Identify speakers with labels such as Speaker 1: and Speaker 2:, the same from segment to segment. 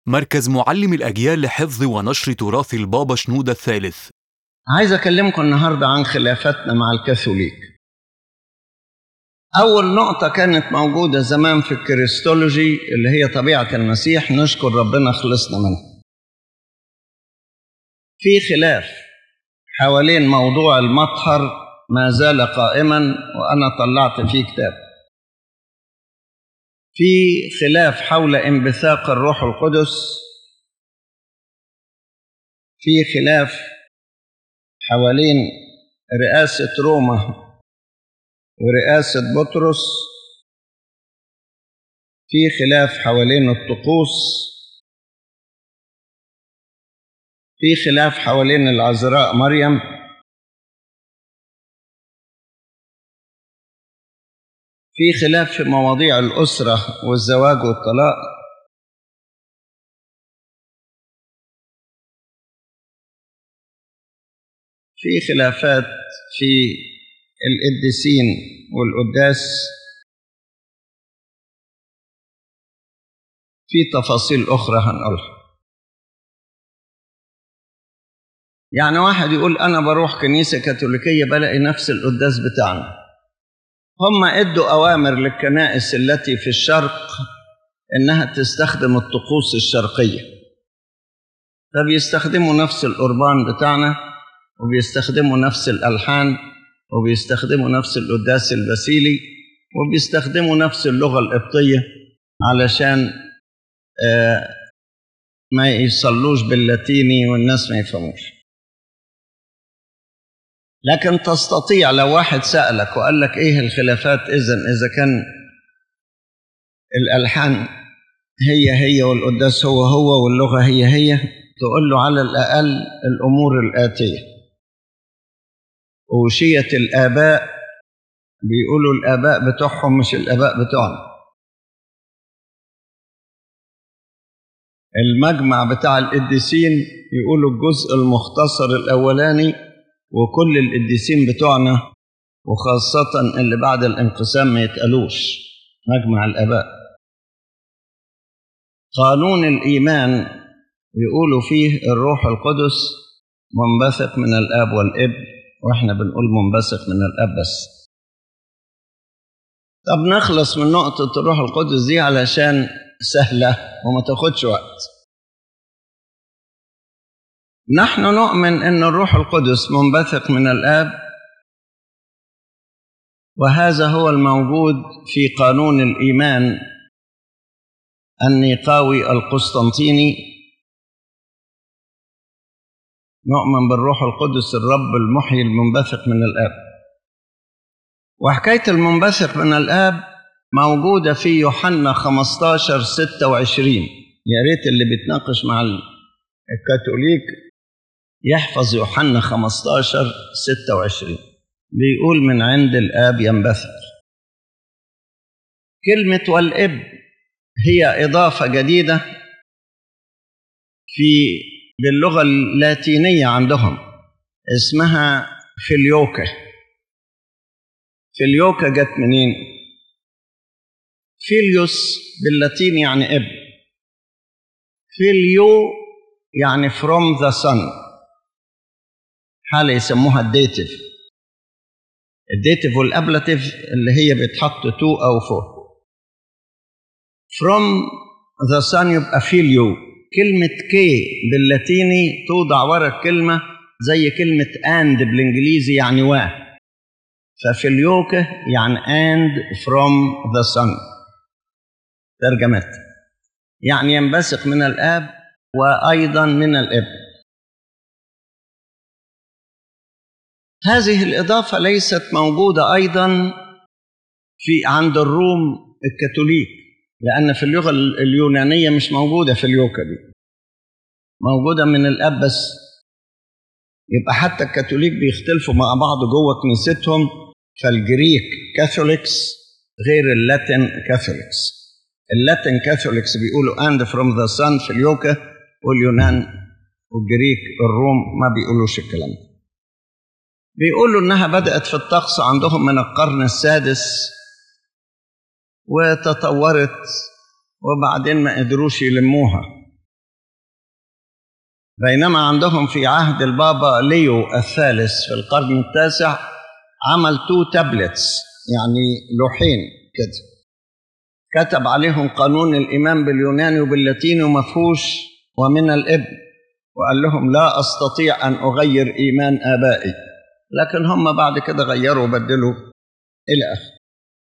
Speaker 1: مركز معلم الأجيال لحفظ ونشر تراث البابا شنودة الثالث
Speaker 2: عايز أكلمكم النهاردة عن خلافتنا مع الكاثوليك أول نقطة كانت موجودة زمان في الكريستولوجي اللي هي طبيعة المسيح نشكر ربنا خلصنا منها في خلاف حوالين موضوع المطهر ما زال قائما وأنا طلعت فيه كتاب في خلاف حول انبثاق الروح القدس في خلاف حوالين رئاسة روما ورئاسة بطرس في خلاف حوالين الطقوس في خلاف حوالين العذراء مريم في خلاف في مواضيع الأسرة والزواج والطلاق في خلافات في القديسين والقداس في تفاصيل أخرى هنقولها يعني واحد يقول أنا بروح كنيسة كاثوليكية بلاقي نفس القداس بتاعنا هم ادوا أوامر للكنائس التي في الشرق إنها تستخدم الطقوس الشرقية فبيستخدموا نفس القربان بتاعنا وبيستخدموا نفس الألحان وبيستخدموا نفس القداس البسيلي وبيستخدموا نفس اللغة القبطية علشان آه ما يصلوش باللاتيني والناس ما يفهموش لكن تستطيع لو واحد سألك وقال لك ايه الخلافات اذا اذا كان الالحان هي هي والقداس هو هو واللغة هي هي تقول له على الأقل الأمور الآتية أوشية الآباء بيقولوا الآباء بتوعهم مش الآباء بتوعنا المجمع بتاع القديسين يقولوا الجزء المختصر الأولاني وكل القديسين بتوعنا وخاصة اللي بعد الانقسام ما يتقالوش مجمع الآباء قانون الإيمان يقولوا فيه الروح القدس منبثق من الآب والابن واحنا بنقول منبثق من الاب بس طب نخلص من نقطة الروح القدس دي علشان سهلة وما تاخدش وقت نحن نؤمن ان الروح القدس منبثق من الاب وهذا هو الموجود في قانون الايمان النيقاوي القسطنطيني نؤمن بالروح القدس الرب المحيي المنبثق من الآب وحكاية المنبثق من الآب موجودة في يوحنا 15 26 يا ريت اللي بيتناقش مع الكاثوليك يحفظ يوحنا 15 26 بيقول من عند الآب ينبثق كلمة والإب هي إضافة جديدة في باللغة اللاتينية عندهم اسمها فيليوكا فيليوكا جت منين؟ فيليوس باللاتيني يعني ابن فيليو يعني from the sun حالة يسموها الديتيف الديتيف والابلاتيف اللي هي بيتحط تو او فور from the sun يبقى فيليو كلمة كي باللاتيني توضع ورا الكلمة زي كلمة and بالإنجليزي يعني و ففيليوكة يعني and from the sun ترجمت يعني ينبثق من الآب وأيضا من الابن هذه الإضافة ليست موجودة أيضا في عند الروم الكاثوليك لأن في اللغة اليونانية مش موجودة في اليوكا دي موجودة من الأب بس يبقى حتى الكاثوليك بيختلفوا مع بعض جوه كنيستهم فالجريك كاثوليكس غير اللاتين كاثوليكس اللاتين كاثوليكس بيقولوا and from the sun في اليوكا واليونان والجريك الروم ما بيقولوش الكلام ده بيقولوا انها بدأت في الطقس عندهم من القرن السادس وتطورت وبعدين ما قدروش يلموها بينما عندهم في عهد البابا ليو الثالث في القرن التاسع عمل تو تابلتس يعني لوحين كده كتب عليهم قانون الإيمان باليوناني وباللاتيني وما فيهوش ومن الابن وقال لهم لا أستطيع أن أغير إيمان آبائي لكن هم بعد كده غيروا وبدلوا إلى آخره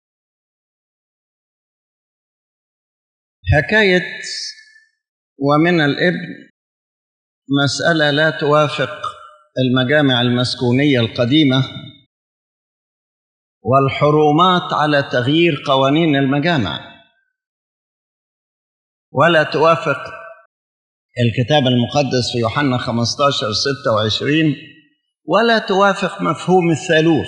Speaker 2: حكاية ومن الابن مسألة لا توافق المجامع المسكونية القديمة والحرومات على تغيير قوانين المجامع ولا توافق الكتاب المقدس في يوحنا 15 26 ولا توافق مفهوم الثالوث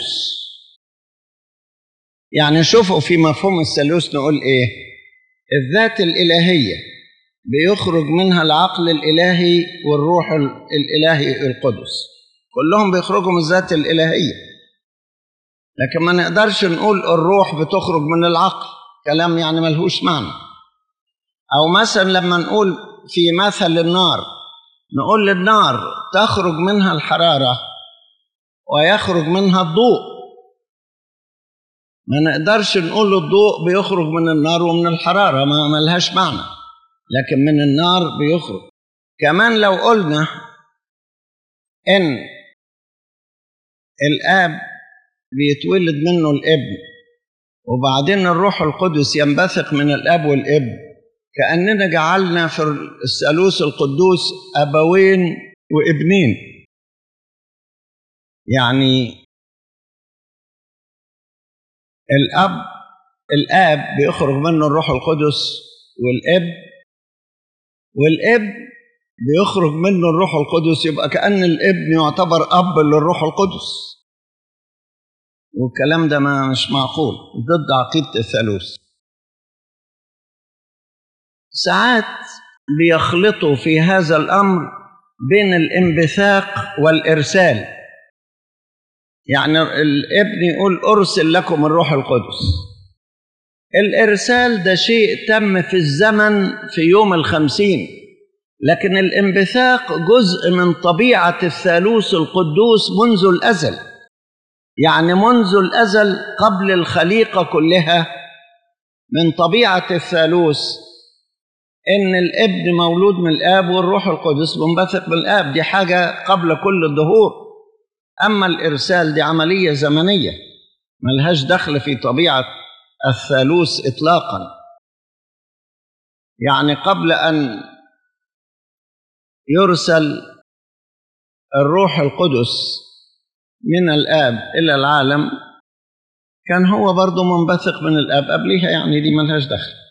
Speaker 2: يعني شوفوا في مفهوم الثالوث نقول ايه الذات الإلهية بيخرج منها العقل الإلهي والروح الإلهي القدس كلهم بيخرجوا من الذات الإلهية لكن ما نقدرش نقول الروح بتخرج من العقل كلام يعني ملهوش معنى أو مثلا لما نقول في مثل النار نقول للنار تخرج منها الحرارة ويخرج منها الضوء ما نقدرش نقول الضوء بيخرج من النار ومن الحرارة ما ملهاش معنى لكن من النار بيخرج كمان لو قلنا ان الاب بيتولد منه الابن وبعدين الروح القدس ينبثق من الاب والابن كاننا جعلنا في الثالوث القدوس ابوين وابنين يعني الاب الاب بيخرج منه الروح القدس والاب والابن بيخرج منه الروح القدس يبقى كأن الابن يعتبر أب للروح القدس والكلام ده ما مش معقول ضد عقيدة الثالوث ساعات بيخلطوا في هذا الأمر بين الانبثاق والإرسال يعني الابن يقول أرسل لكم الروح القدس الإرسال ده شيء تم في الزمن في يوم الخمسين لكن الانبثاق جزء من طبيعة الثالوث القدوس منذ الأزل يعني منذ الأزل قبل الخليقة كلها من طبيعة الثالوث إن الابن مولود من الآب والروح القدس منبثق من الآب دي حاجة قبل كل الدهور أما الإرسال دي عملية زمنية ملهاش دخل في طبيعة الثالوث إطلاقا يعني قبل أن يرسل الروح القدس من الآب إلى العالم كان هو برضه منبثق من الآب قبلها يعني دي ملهاش دخل